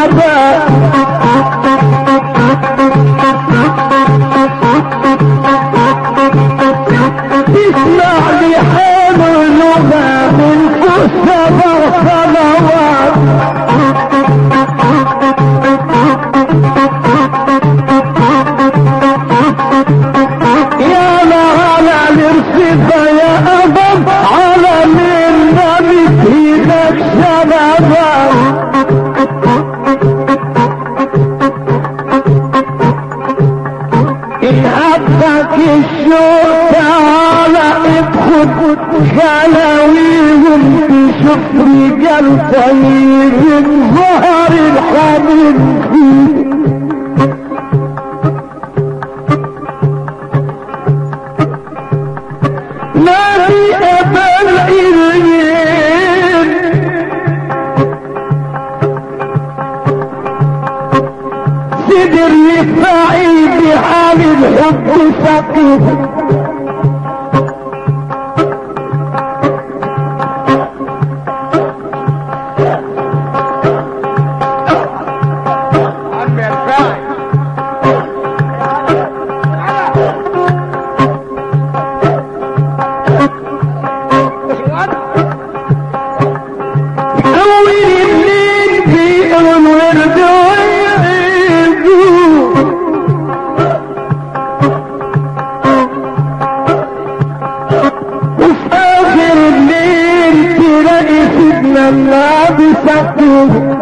الغباء تسمع لي حال اللغة من كسر صلوات يا لا على الارتفاع يا أبا على من نبي فيك شبابا إن أبك الشوق تعالى ادخل خلاويهم تشوف رجال طيب ظهر الحبيب فيه ما في أبا العلم سدر رفاعي بحال الحب سقيف عم الفاعل أول الليل في الورد ويعيدوا وفي آخر الليل تلاقي سيدنا النبي سقيف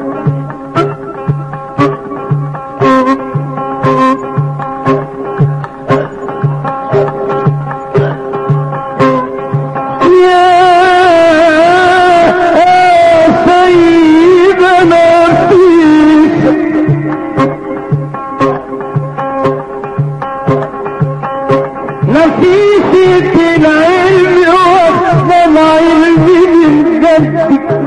يا سيدنا فيك نفيسة العلم وأفضل علم من جدك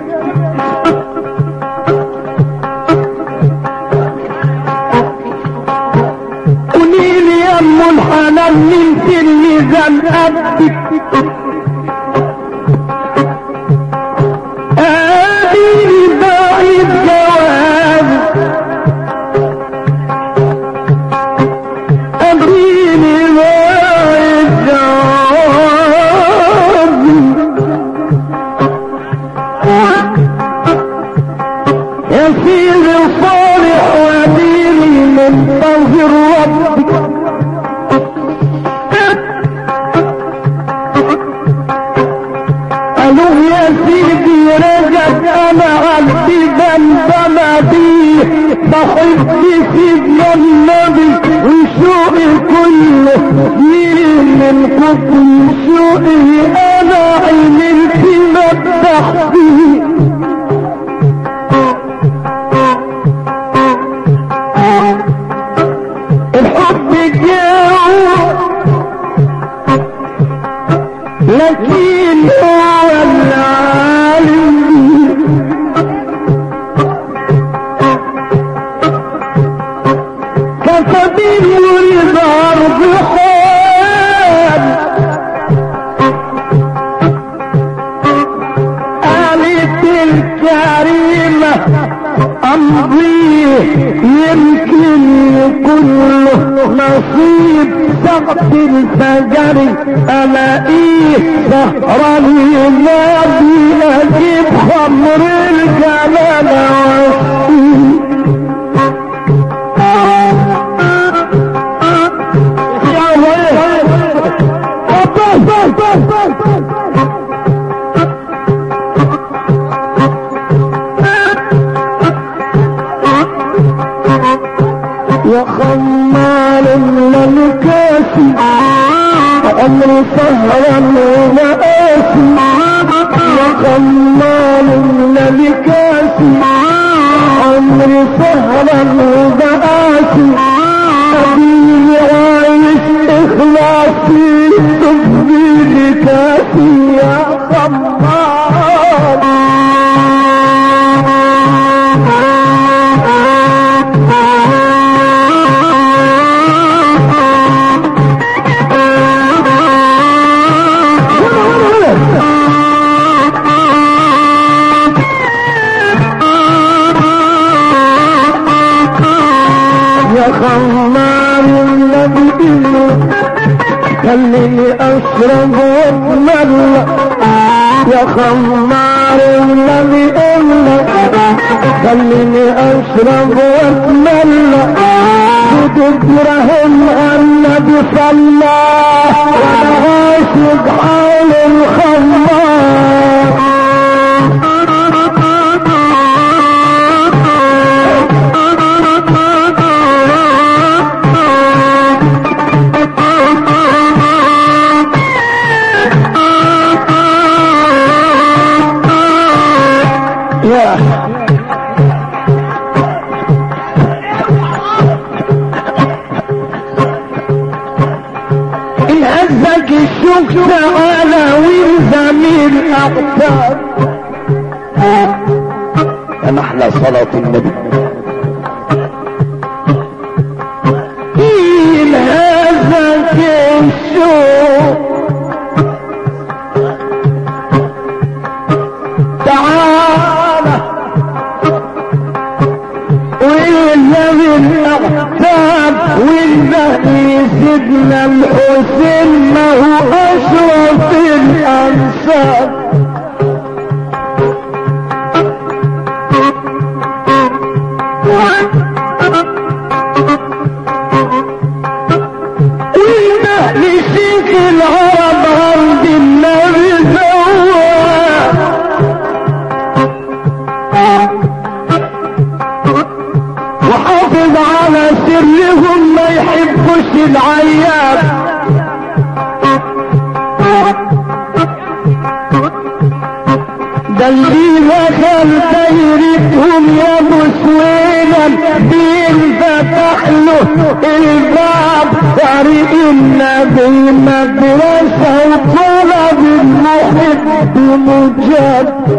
قولي لي يا ام الحلال من في الميزان قدك اديني بعيد جواب اديني بعيد جواب يا سيدي صالح وديني منتظر ربك قالوا يا سيدي رجب انا عندي ذنب انا بيه بحب سيدنا النبي وشوقي كله مين من كتر شوقي انا عملت مدح فيه الحب جاء لكن هو العالم كفبيل ورضا بحال قالت الكريمة أمضيه يمكن كله نصيب سقط الفجر ألاقيه سهران ينادي أجيب خمر الجلال وأسقيه يا خمال الملكاتي عمري سهران ومآسي يا خمال الملكاتي عمري سهران ومآسي أبيني عايش إخلاصي تبدي كاسي يا خمال خمار النبي خليني اشرب واتملى يا خمار النبي خليني اشرب واتملى بتدرهم النبي صلى وانا عاشق حول الخمار يا إن هزك الشوك تعالى والزميل أقطار كان احلى صلاة النبي إن هزك الشوك تعالى والزميل أقطار والبهي سيدنا الحسين ما هو أشرف الأنصار والمهل شيخ العرب عند النبي زوار وحافظ على سرهم ما يحبوش العياب ده اللي دخل دايرتهم يا ابو سويلم بينفتح له الباب طريق النبي مدرسة وطلب المحب مجاب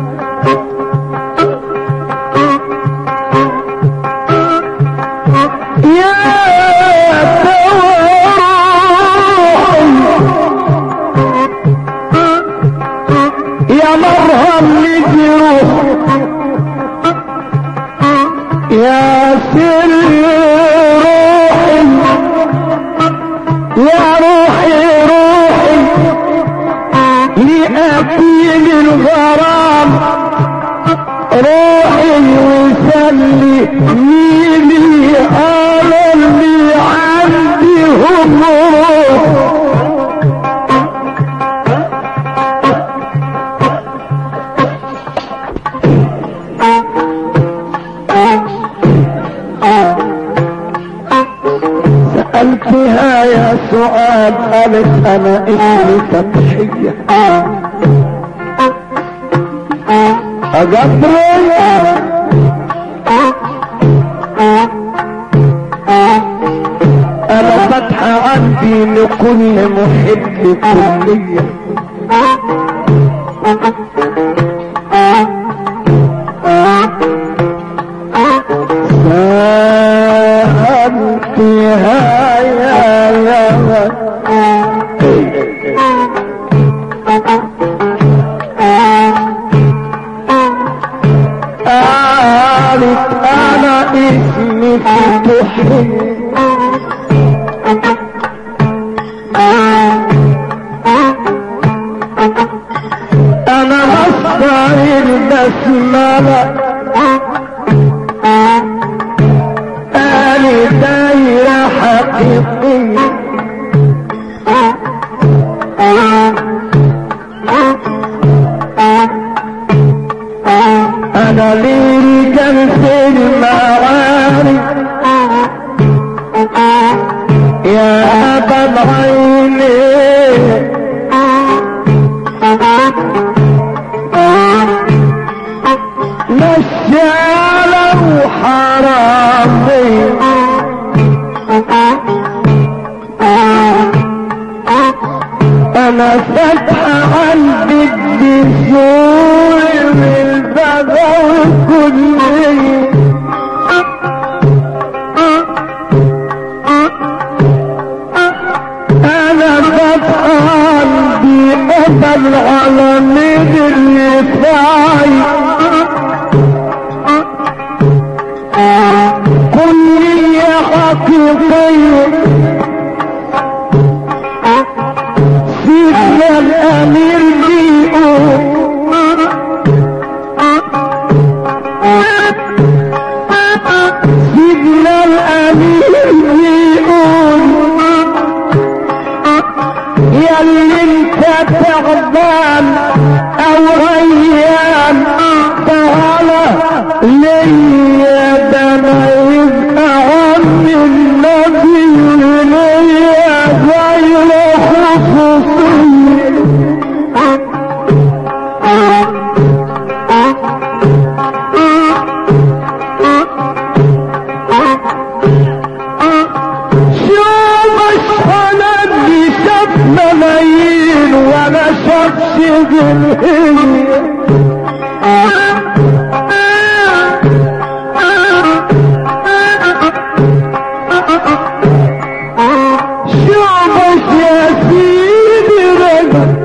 يا توحي يا مرهم لجروح يا سر روحي يا روحي روحي لأكيل الغرام روحي وسلي ميلي على اللي عندي هم روح سألتها يا سؤال قالت انا اسمي فتحية اقدر انا فتحة عندي لكل محب كلية سألتها يا يا قالت انا اسمي فتحي انا مصدر البسملة انا دايرة حقيقية انا لي رجال في المعارف يا ابا العينين نشالة وحرامي انا فاتحة عندي الدسور والبغاوي كلية انا فاتحة عندي ابا العالمين الرفاعي كلية حقيقية سيدنا الامير بيقول سيدنا الامير بيقول يا اللي انت تعبان او ريان تعالى ليا ده انا يبقى عم النبي ليا غير خصوصيه شوف انا اللي شاف ملايين وانا شافش غيرهن شوفك يا سيدي رجل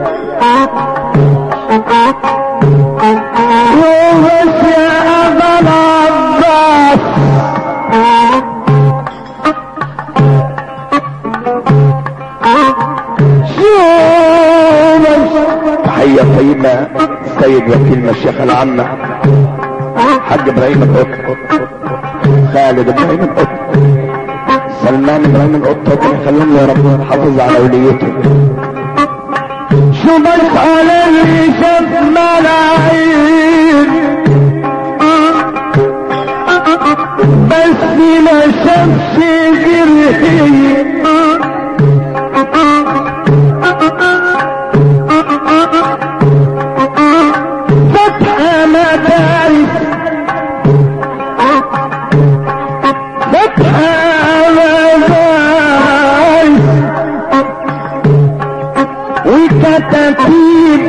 شوفك يا ابا العباس شوفك تحية طيبة سيد وكيل مشيخ العامة حاج ابراهيم القط خالد ابراهيم القط سلمان ابراهيم القط ربنا يخليهم له يا رب حافظ على وليته شوفك على اللي شاف ملايين بس ما شافش غيرهن فتح مدارس فتح مدارس وكتاتيب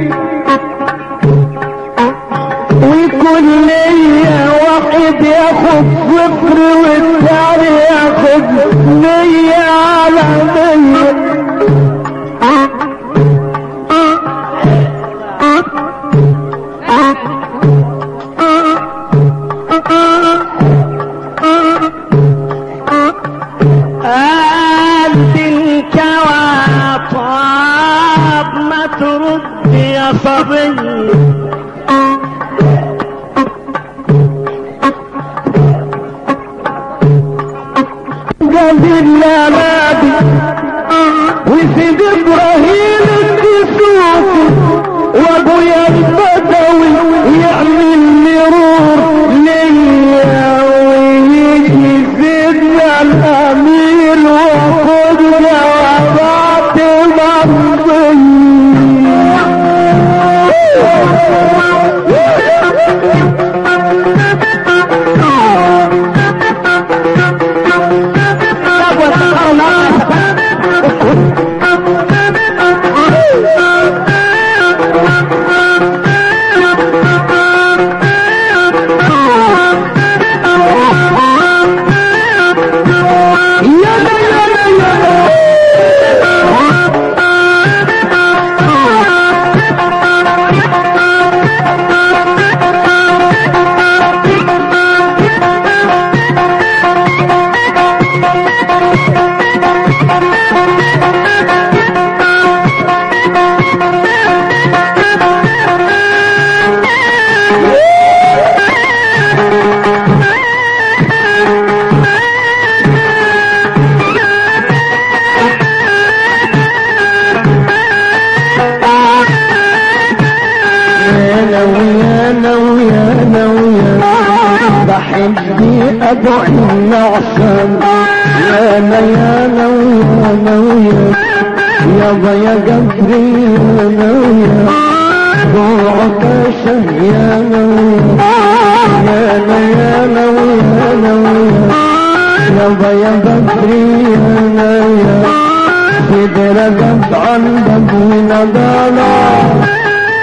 وكلية واحد ياخد صفر والتاني ياخد مية على مية قد الكوى طاب ما ترد يا صبي قال النبي وسيد ابراهيم الدسوقي وابويا البدوي يعمل مرور ليا ويجي سيدنا الامير وخد جوابات يلا يلا يا ويا ويا ويا بحبي ادعي النعسان يا انا يا انا ويا انا ويا يابا يا قدري يا انا ويا ضوعك يا انا ويا يا انا يا انا ويا انا ويا يابا يا قدري يا انا ويا سيدي رقب عندك من ضلال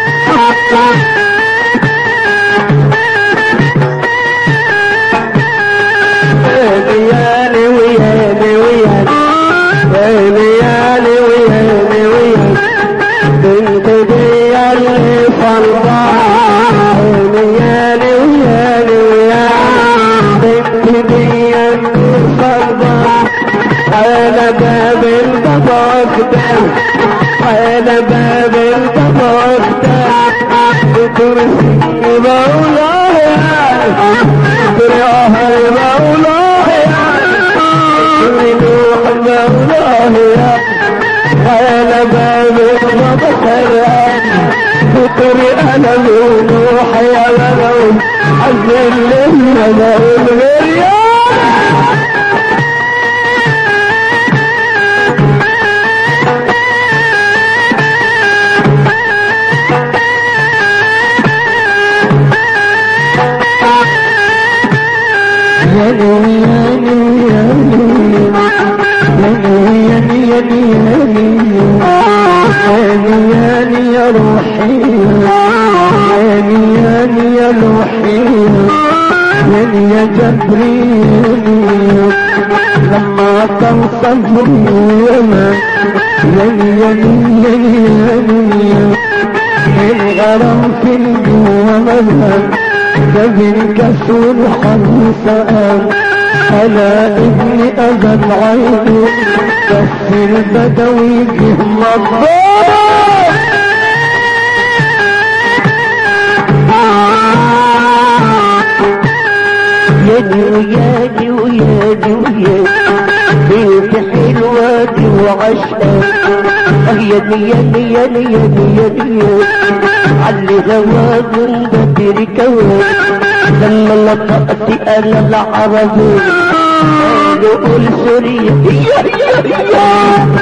ويالي ويالي ويالي ويالي ويالي ويالي بنت دي اللي فرضاها ويالي ويالي ويالي بنت دي اللي فرضاها على باب البابا قدام على باب البابا قدام بكرسي مولاه برعاه مولاه بنوح مولاه على باب البابا قدام بكري انا بنوح يا ولو عزل لنا الغريان يا روحي يا روحي يا جبريل لما توصل يما الغرام في الجوامل جبن كسور خمسة على ابن أبا العين بس البدوي جه مضار يدي ويادي ويادي ويادي بنت حلوة دي وعشقة يدي يدي يدي يدي يدي علي غواب بدري كواب لما نطقت انا العربي قول سوريا يا يا يا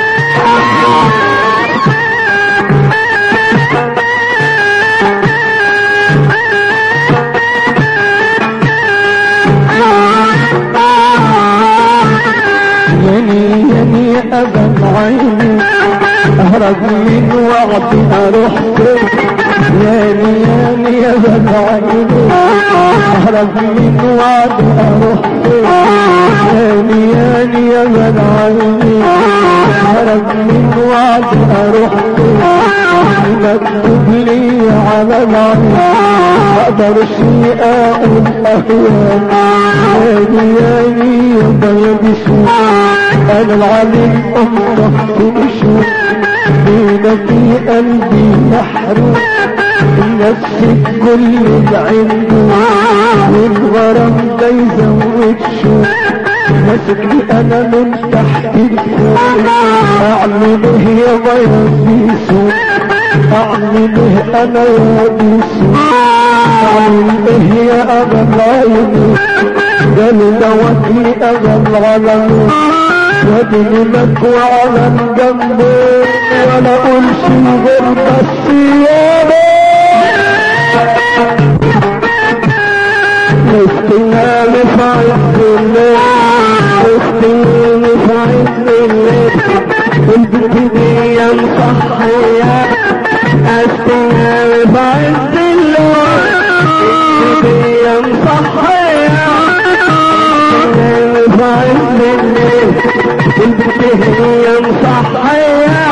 يني يني أبا عيني أهرب من وعدي أروح ياني ياني يا أبا عيني أهرب من وعدي أروح ياني ياني يا أبا عيني أهرب من وعدي أروح مكتوب لي على العين أقدر شيء أقول أهوان ياني ياني يا بيدي أنا العليم أمره تمشي بينا في قلبي محروم نفسي كل العنده والغرام ده يزود شوق ماسكني انا من تحت الفوق اعمل ايه يا غير بيسوق اعمل ايه انا يا بيسوق اعمل ايه يا ابا العين قال دوتني ابا العالمين وابني مكوى على جنبي ولا اقولش غير بس يا استناني في عز الليل استناني في عز الليل البنت دي مصحية استناني في عز الليل البنت دي مصحية استناني في عز الليل البنت هي مصحية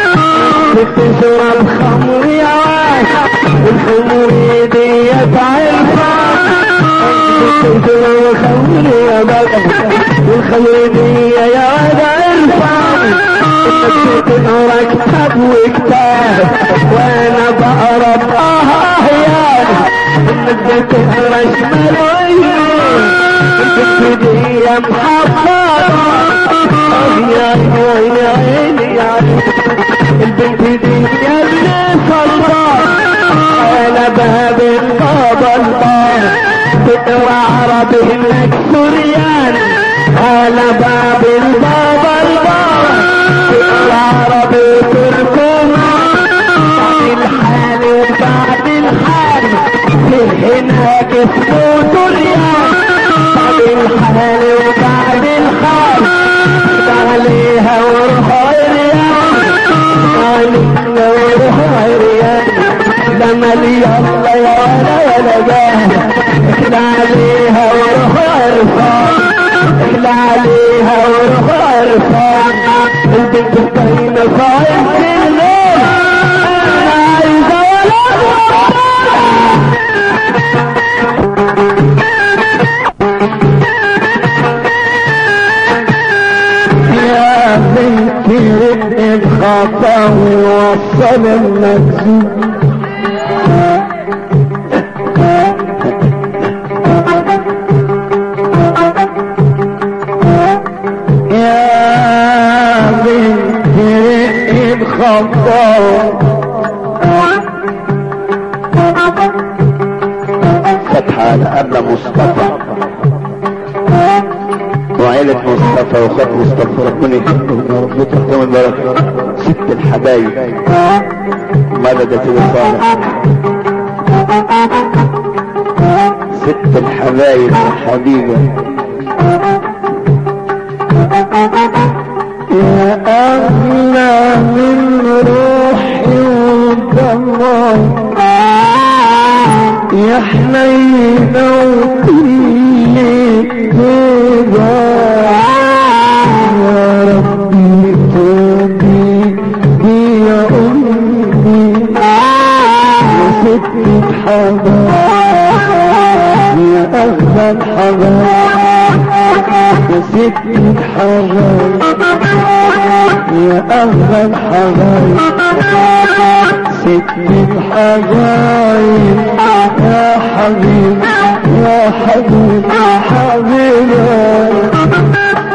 بتشرب خمر يا عاش الخمر ديت عرفان بتشرب خمر يا بابا والخمر دي يا ولد عرفان انك تقرا كتاب وكتاب وانا بقرا باهيان انك تقرا شمال ويمين البنت دي محفظة يا عيني يا عيني يا عيني البنت دي يا ابن سلطان على باب البابا البار تقرا عربي هناك سوريان على باب البابا البار تقرا عربي تركمان بعد الحال وبعد الحال في هناك اسمه سوريان بعد الحال وبعد الحال عليها وروح عريان علينا وروح عريان لما لي الله يا ولا ولا جاه احنا عليها وروح عرفان احنا عليها وروح عرفان البنت الطيبة في عز الليل انا عايزة ولا يا ويوصل المكذوب يا بنت رقب خطاب فتحة على قبل مصطفى وعيلة مصطفى واخوات مصطفى ربنا يخليهم يا رب يطلعهم البركة ست الحبايب مدد سيدي صالح ست الحبايب الحبيبة يا أغلى من روحي ودمعي يا حنينة وكل كده يا ربي توبي دي يا أمي يا ست الحبايب يا أغلى الحبايب يا ست الحبايب يا أغلى الحبايب ست الحبايب يا حبيب يا حبيب حبيبي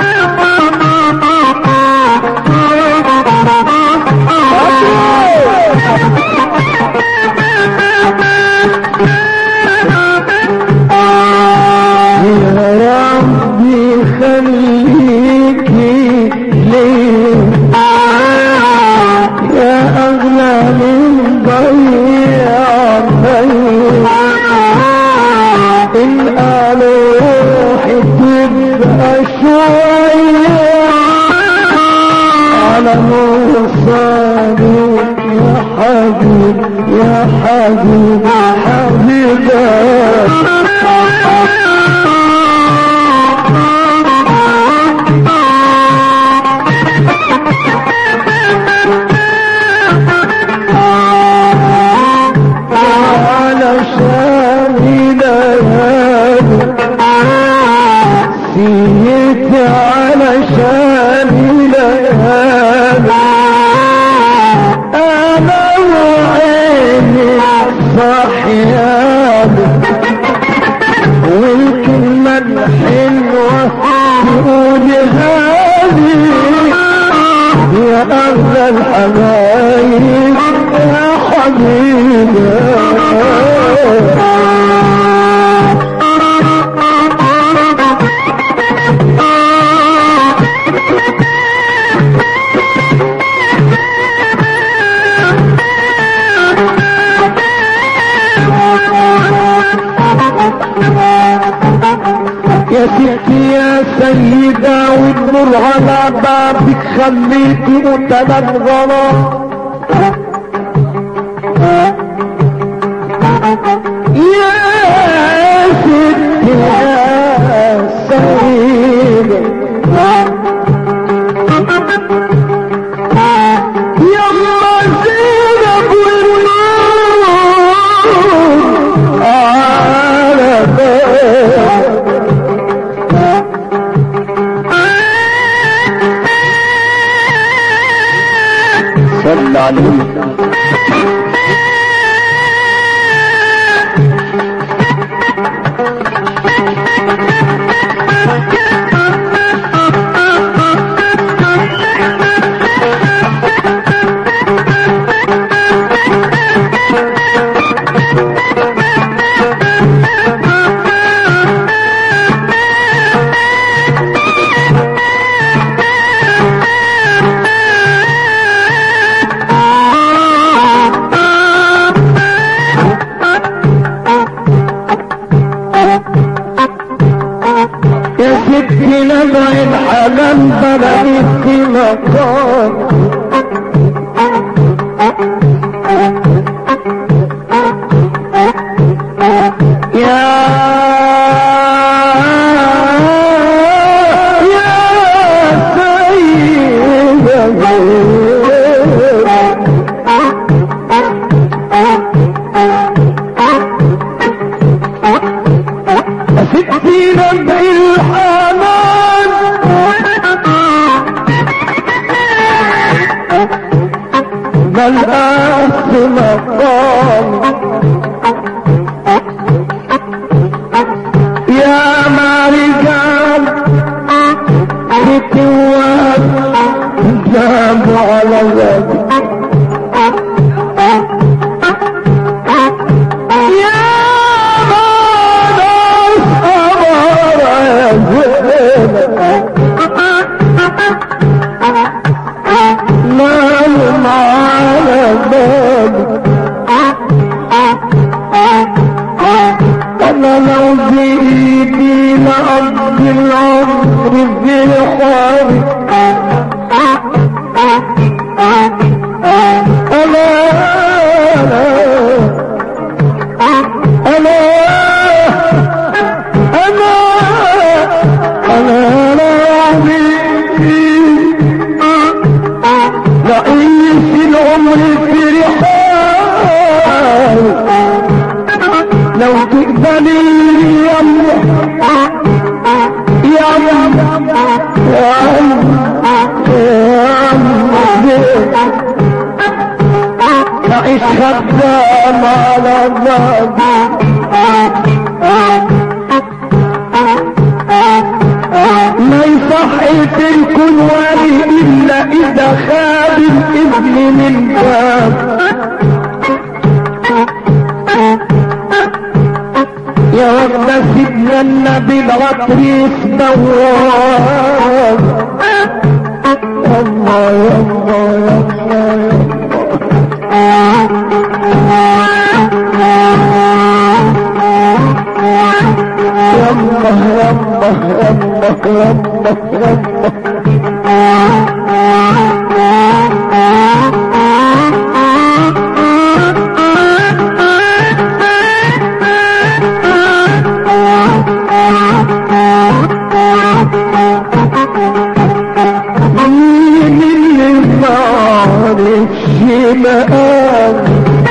يا ربي خليكي ليه يا أغلى من ضيع إن قالوا روحي تبقى شوية على مصابي يا حبيب يا حبيب علشان ليالي سيت علشان ليالي انا وعيني صحياني والكلمة الحلوة تقول هذه يا أغلى الحبايب يا حبيبي يا ستي يا سيدة والنور على بابك خليكي متنغرة يا ستي يا سيدة يا زينب والنور على بابك صلى على النبي يا ستي نبع الحلال بلدي في مقام يا يا سيدة ستي نبع الحنان العمر في حاري ألا ألا ألا ألا لا رئيس العمر في رحال لو تقبلي يا يا تعيش خدام على الباب ما يصحي تكون والي الا اذا خاب الابن من باب يا وقت سيدنا النبي العطر يسبواب الله يا الله يا الله يما يما يما يما يما مين اللي معرفش مقام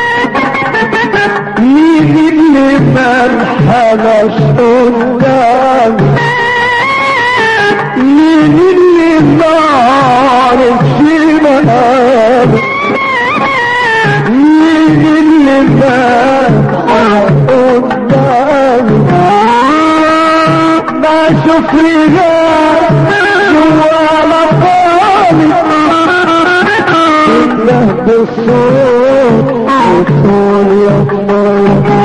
مين اللي مرحلش قدام مين اللي معرفش مقام مين اللي مرحلش قدام ما شوف رجال جوا مقامي له بالصوت وتقول يا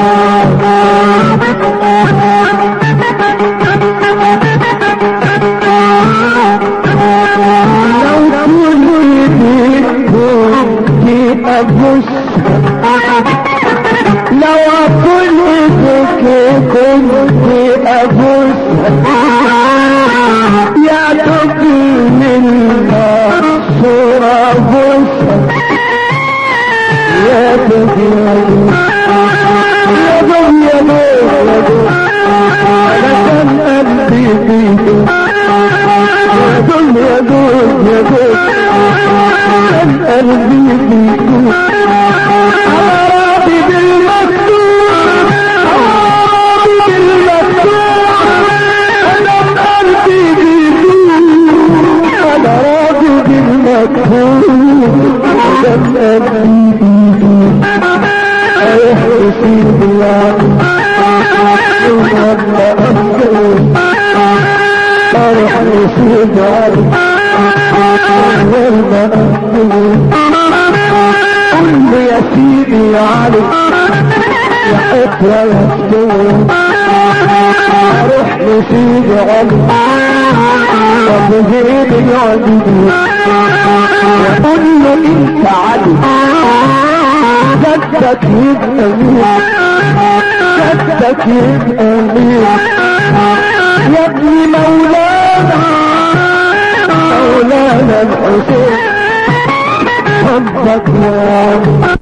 لو كنت كنت أبص لو كنت كنت أبص يا تبي من صورة بص يا تبي يا دم يا دم يا دم أنا كان قلبي فيك يا دم يا دم يا دم كان قلبي فيك أنا راضي بالمكتوب راضي بالمكتوب أنا قلبي فيك أنا راضي بالمكتوب أنا قلبي فيك أروح أسيب العالم اروح نسيب العالم قل لي يا سيدي يا علي يا حكرة يا سيدي اروح نسيب علي ابو زيد يعجبني يقول له انت علي جدك يبقى مين جدك يبقى مين يا ابني مولانا مولانا الحسين حبك يا